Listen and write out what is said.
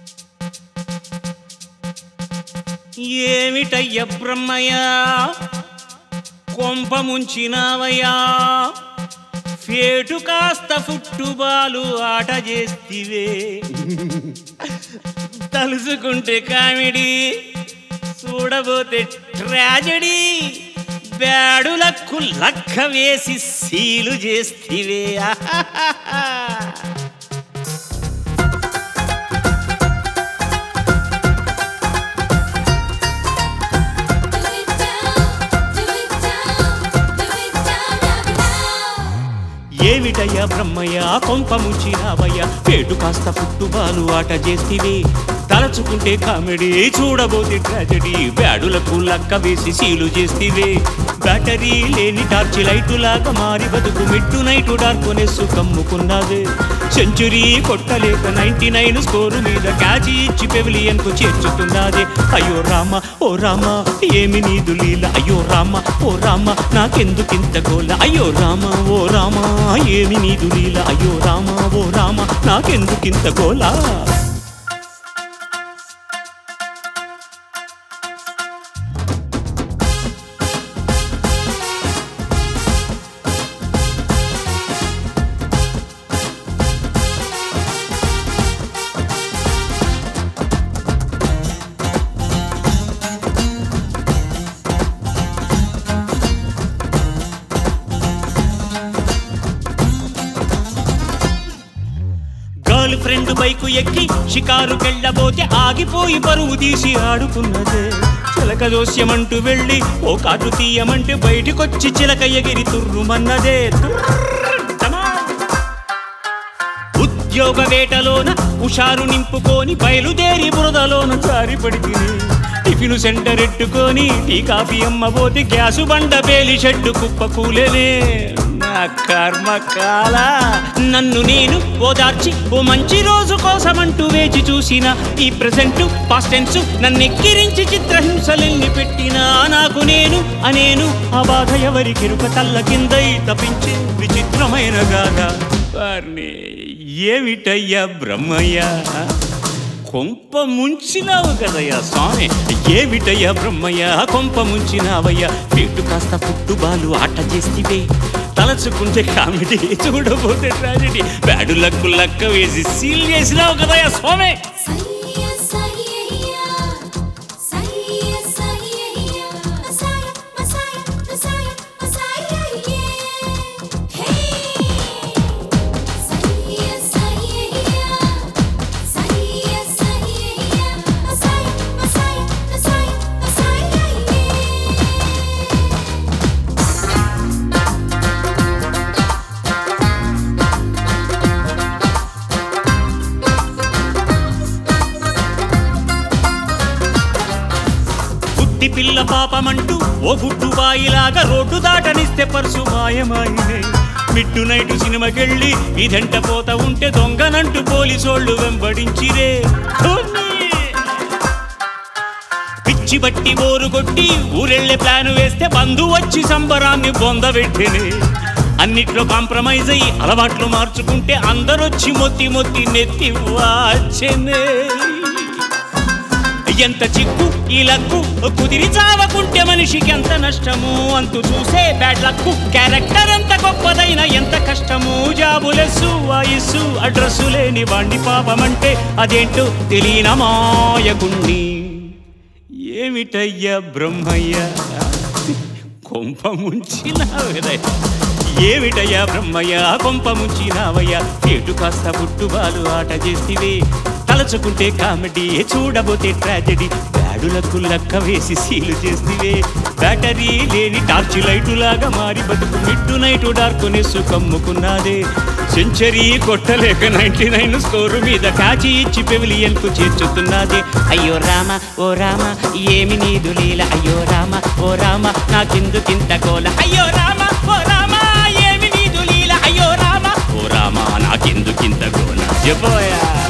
ఏమిటయ్య బ్రహ్మయ్య కొంప ముంచినావయ్యా ఫేటు కాస్త ఫుట్టుబాలు ఆట చేస్తివే తలుసుకుంటే కామెడీ చూడబోతే ట్రాజడీ బ్యాడులకు లక్క వేసి సీలు చేస్తివే Do it down, do it down, do it down, knock it down. ఏమిటయ్యా బ్రహ్మయ్య కొంప ముంచినావయ్యా పేటు కాస్త ఫుట్టుబాలు ఆట చేస్తివి తలచుకుంటే కామెడీ చూడబోతే ట్రాజడీ బ్యాడులకు లక్క వేసి సీలు చేస్తివే బ్యాటరీ లేని టార్చ్ లైటు లాగా మారి బతుకు మిట్టు నైటు డార్కొనేసు కమ్ముకున్నావే సెంచురీ కొట్టలేక నైన్టీ నైన్ స్కోరు మీద క్యాచి ఇచ్చి పెవిలియన్ కు చేర్చుతున్నదే అయ్యో రామ ఓ రామ ఏమి నీదు లీల అయ్యో రామ ఓ రామ నాకెందుకింత గోల అయ్యో రామ ఓ రామ ఏమి నీదు లీల అయ్యో రామ ఓ రామ నాకెందుకింత గోల గర్ల్ ఫ్రెండ్ బైకు ఎక్కి షికారుకెళ్ళబోతే ఆగిపోయి పరువు తీసి ఆడుకున్నదే చిలక దోస్యమంటూ వెళ్ళి ఓ కాటు తీయమంటే బయటికొచ్చి చిలక ఎగిరి తుర్రుమన్నదే తుర్రుమా. ఉద్యోగ వేటలోన హుషారు నింపుకొని బయలుదేరి బురదలోన జారిపడి తిని టిఫిన్ సెంటర్ ఎట్టుకొని టీ కాఫీ అమ్మబోతే గ్యాసు బండ పేలి షెడ్డు కుప్ప కూలేనే నా కర్మ కాల నన్ను నేను ఓదార్చి ఓ మంచి రోజు కోసమంటూ వేచి చూసిన ఈ ప్రెసెంట్ పాస్ట్ టెన్స్ నన్ను ఎక్కిరించి చిత్రహింసలెన్ని పెట్టినా నాకు నేను అనేను ఆ బాధ ఎవరికెరుక తల్ల కిందై తప్పించి విచిత్రమైన గాథ వారిని ఏమిటయ్యా బ్రహ్మయ్య కొంప ముంచినావు కదయ్యా స్వామి ఏమిటయ్యా బ్రహ్మయ్య కొంప ముంచినావయ్యా పెట్టు కాస్త పుట్టుబాలు ఆట చేస్తే తలచుకుంటే కామెడీ చూడబోతే ట్రాజెడీ బ్యాడు లక్కు లక్క వేసి సీల్ చేసినావు కదయ్యా స్వామి Sahiya, sahiya, sahiya, sahiya, Messiah, Messiah, Messiah, Messiah, yeah. Hey, sahiya, sahiya, sahiya, sahiya, Messiah, Messiah, Messiah, Messiah, yeah. బుద్ధి పిల్ల పాపమంటూ ఓ గుడ్డు బాయిలాగా రోడ్డు దాటనిస్తే పర్సు మాయమాయినే మిట్టు నైటు సినిమాకెళ్ళి ఇదంట పోత ఉంటే దొంగనంటూ పోలీసోళ్ళు వెంబడించిరే ధోని! పిచ్చి బట్టి బోరు కొట్టి ఊరెళ్ళే ప్లాన్ వేస్తే బంధు వచ్చి సంబరాన్ని బొందబెట్టినే అన్నిట్లో కాంప్రమైజ్ అయ్యి అలవాట్లు మార్చుకుంటే అందరొచ్చి మొత్తి మొత్తి నెత్తి వాచెనే ఎంత చిక్కు ఈ లక్కు కుదిరి చావకుంటే మనిషికి ఎంత నష్టము అంతు చూసే బ్యాడ్ లక్కు క్యారెక్టర్ ఎంత గొప్పదైన ఎంత కష్టము జాబులెస్సు వాయిస్సు అడ్రస్సు లేని వాణ్ణి పాపమంటే అదేంటో తెలియన మాయకుణ్ణి ఏమిటయ్యా బ్రహ్మయ్య కొంప ముంచినావదయ్యా ఏమిటయ్యా బ్రహ్మయ్య కొంప ముంచినావయ్యా ఏటు కాస్త పుట్టుబాలు ఆట చేసివే తలచుకుంటే కామెడీ చూడబోతే ట్రాజెడీ బ్యాడులకు లక్క వేసి సీలు చేసివే బ్యాటరీ లేని టార్చ్ లైటు లాగా మారి బతుకు మిట్టు నైటు డార్కొనేసు కమ్ముకున్నాదే సెంచరీ కొట్టలేక నైన్టీ నైన్ స్కోరు మీద కాచి ఇచ్చి పెవిలియన్ కు చేర్చుతున్నదే అయ్యో రామ ఓ రామ ఏమి నీదు లీల అయ్యో రామ ఓ రామ నాకెందుకింత కోల అయ్యో రామ ఓ రామ ఏమి నీదు లీల అయ్యో రామ ఓ రామ నాకెందుకింత గోల చెప్పోయా